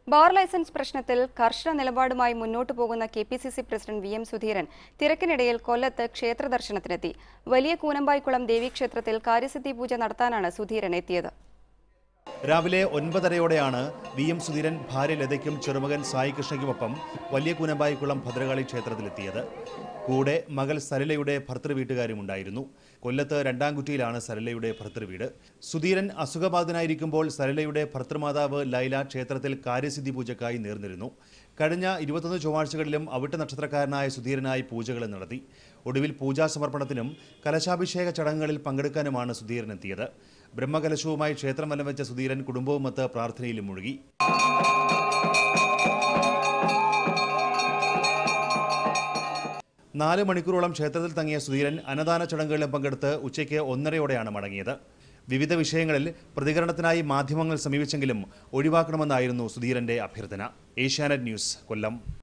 bar licence പ്രശ്നത്തിൽ കർശന നിലപാടുമായി മുന്നോട്ടു പോകുന്ന K P C C president V M Sudheeran തിരക്കിനിടയിൽ കൊല്ലത്ത് ക്ഷേത്ര ദർശനത്തിനെത്തി വലിയ കൂനമ്പായിക്കുളം ദേവീക്ഷേത്രത്തിൽ കാര്യസിദ്ധി പൂജ നടത്താനാണ് സുധീരൻ എത്തിയത് രാവിലെ ഒൻപതരയോടെയാണ് വി എം സുധീരൻ ഭാര്യ ലതയ്ക്കും ചെറുമകൻ സായി കൃഷ്ണയ്ക്കുമൊപ്പം വലിയ കൂനമ്പായിക്കുളം ഭദ്രകാളി ക്ഷേത്രത്തിലെത്തിയത് കൂടെ മകൾ സരളയുടെ ഭർത്തൃ വീട്ടുകാരും ഉണ്ടായിരുന്നു കൊല്ലത്ത് രണ്ടാംകുറ്റിയിലാണ് സരളയുടെ ഭർത്തൃവീട് സുധീരൻ അസുഖബാധിതനായിരിക്കുമ്പോൾ സരളയുടെ ഭർത്തൃമാതാവ് ലൈല ക്ഷേത്രത്തിൽ കാര്യസിദ്ധി പൂജക്കായി നേർന്നിരുന്നു കഴിഞ്ഞ ഇരുപത്തൊന്ന് ചൊവ്വാഴ്ചകളിലും അവിട്ട നക്ഷത്രക്കാരനായ സുധീരനായി പൂജകൾ നടത്തി ഒടുവിൽ പൂജാ സമർപ്പണത്തിനും കലശാഭിഷേക ചടങ്ങുകളിൽ പങ്കെടുക്കാനുമാണ് സുധീരൻ എത്തിയത് ബ്രഹ്മകലശവുമായി ക്ഷേത്രം വലം വെച്ച സുധീരൻ കുടുംബവുമൊത്ത് പ്രാർത്ഥനയിലും മുഴുകി നാല് മണിക്കൂറോളം ക്ഷേത്രത്തിൽ തങ്ങിയ സുധീരൻ അന്നദാന ചടങ്ങുകളിലും പങ്കെടുത്ത് ഉച്ചയ്ക്ക് ഒന്നരയോടെയാണ് മടങ്ങിയത് വിവിധ വിഷയങ്ങളിൽ പ്രതികരണത്തിനായി മാധ്യമങ്ങൾ സമീപിച്ചെങ്കിലും ഒഴിവാക്കണമെന്നായിരുന്നു സുധീരന്റെ അഭ്യർത്ഥന ഏഷ്യാനെറ്റ് ന്യൂസ് കൊല്ലം